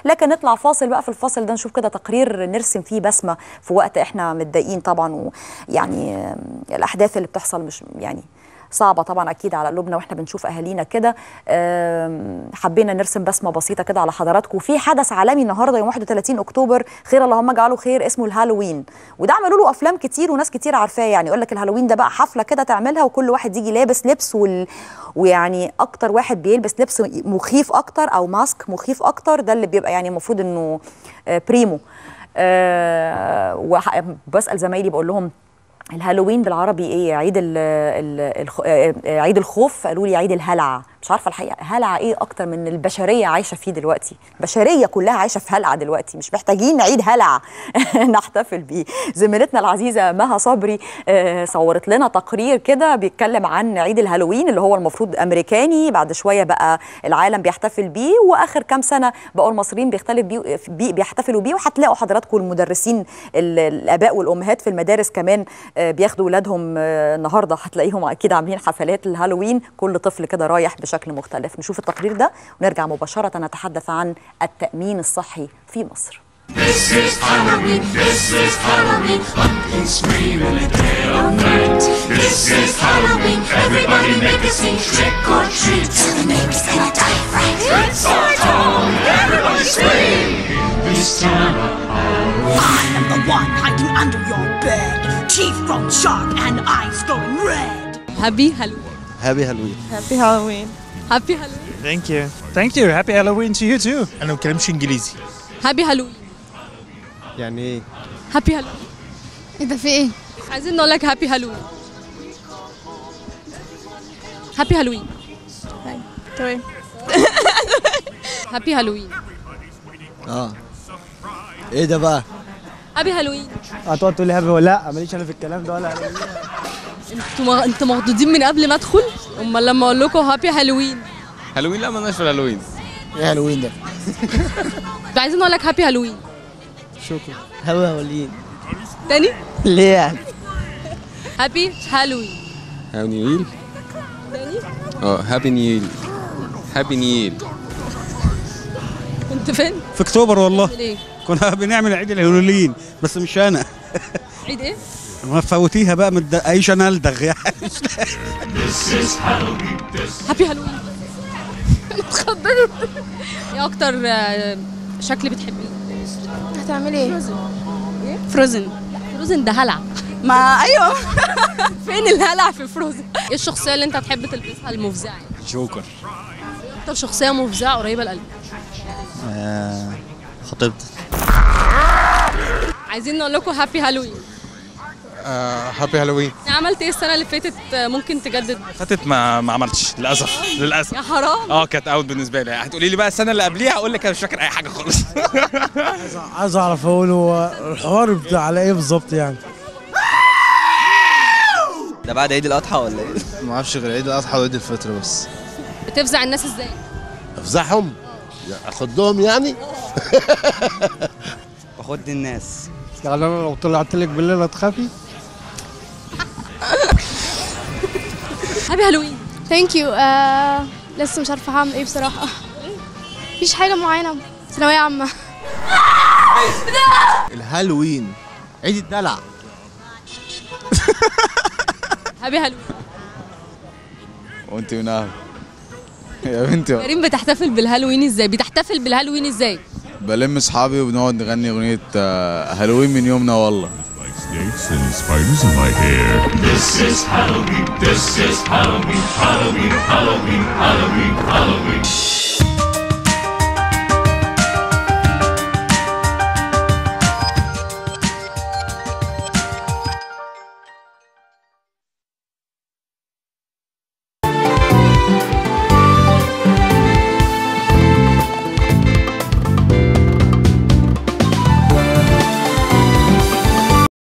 لكن نطلع فاصل بقى في الفاصل ده نشوف كده تقرير نرسم فيه بسمه في وقت احنا متضايقين طبعا ويعني آم، الاحداث اللي بتحصل مش يعني صعبه طبعا اكيد على قلوبنا واحنا بنشوف اهالينا كده آم، حبينا نرسم بسمه بسيطه كده على حضراتكم وفي حدث عالمي النهارده يوم 31 اكتوبر خير اللهم اجعله خير اسمه الهالوين وده عملوا له افلام كتير وناس كتير عارفاه يعني يقول لك الهالوين ده بقى حفله كده تعملها وكل واحد يجي لابس لبس وال... ويعني اكتر واحد بيلبس لبس مخيف اكتر او ماسك مخيف اكتر ده اللي بيبقى يعني المفروض انه آه، بريمو أه وح- بسال زمايلي بقول لهم الهالوين بالعربي ايه عيد ال ال الخ... آه، آه، عيد الخوف قالوا لي عيد الهلع مش عارفه الحقيقه هلع ايه اكتر من البشريه عايشه فيه دلوقتي البشريه كلها عايشه في هلع دلوقتي مش محتاجين عيد هلع نحتفل بيه زميلتنا العزيزه مها صبري آه، صورت لنا تقرير كده بيتكلم عن عيد الهالوين اللي هو المفروض امريكاني بعد شويه بقى العالم بيحتفل بيه واخر كام سنه بقوا المصريين بيختلف بيه بيه- بيحتفلوا بيه وهتلاقوا حضراتكم المدرسين ال- الاباء والامهات في المدارس كمان آه، بياخدوا ولادهم آه، النهارده هتلاقيهم اكيد عاملين حفلات الهالوين كل طفل كده رايح بشكل مختلف نشوف التقرير ده ونرجع مباشره نتحدث عن التامين الصحي في مصر This is Halloween, this is Halloween, pumpkin scream in the dead of night. This is Halloween, everybody make a scene, trick or treat. Till the neighbors gonna die of fright. It's our town, everybody scream. This time of I am the one hiding under your bed. Teeth grown sharp and eyes glowing red. هابي هالوين هابي هالوين هابي هالوين هابي هالوين Thank you. Thank you. Happy Halloween to you too. انا ما بتكلمش انجليزي. هابي هالوين يعني ايه هابي هالوين ايه ده في ايه؟ عايزين نقول لك هابي هالوين هابي هالوين تمام هابي هالوين اه ايه ده بقى هابي هالوين هتقعد تقول لي هابي ولا لا ماليش انا في الكلام ده ولا انتوا مغ... انتوا مخضوضين من قبل ما ادخل امال لما اقول لكم هابي هالوين هالوين لا مالناش في الهالوين ايه هالوين ده عايزين نقول لك هابي هالوين شكرا هوا هولين تاني ليه يعني هابي هالوين هابي نيل تاني اه هابي نيل هابي نيل كنت فين في اكتوبر والله ليه كنا بنعمل عيد الهالوين بس مش انا عيد ايه ما تفوتيها بقى مد... ايش انا الدغ يعني This is Halloween, this هابي هالوين انا اتخضرت ايه اكتر آه، شكل بتحبيه هتعملي ايه؟ فروزن فروزن ده هلع ما ايوه فين الهلع في فروزن ايه الشخصيه اللي انت تحب تلبسها المفزعه جوكر اكتر شخصيه مفزعه قريبه لقلبك خطيبتي عايزين نقول لكم هابي هالوين هابي هالوين عملت ايه السنه اللي فاتت آه، ممكن تجدد فاتت ما ما عملتش للاسف للاسف يا حرام اه كانت اوت بالنسبه لي هتقولي لي بقى السنه اللي قبليها اقول لك انا مش فاكر اي حاجه خالص عايز اعرف اقول هو الحوار بتاع على ايه بالظبط يعني ده بعد عيد الاضحى ولا ايه ما اعرفش غير عيد الاضحى وعيد الفطر بس بتفزع الناس ازاي افزعهم اخدهم يعني باخد الناس يعني انا لو طلعت لك بالليل هتخافي هابي هالوين ثانك يو لسه مش عارفه هعمل ايه بصراحه مفيش حاجه معينه ثانويه عامه الهالوين عيد الدلع هابي هالوين وانت من يا بنتي كريم بتحتفل بالهالوين ازاي بتحتفل بالهالوين ازاي بلم اصحابي وبنقعد نغني اغنيه آه، هالوين من يومنا والله snakes and spiders in my hair. This is Halloween, this is Halloween, Halloween, Halloween, Halloween, Halloween.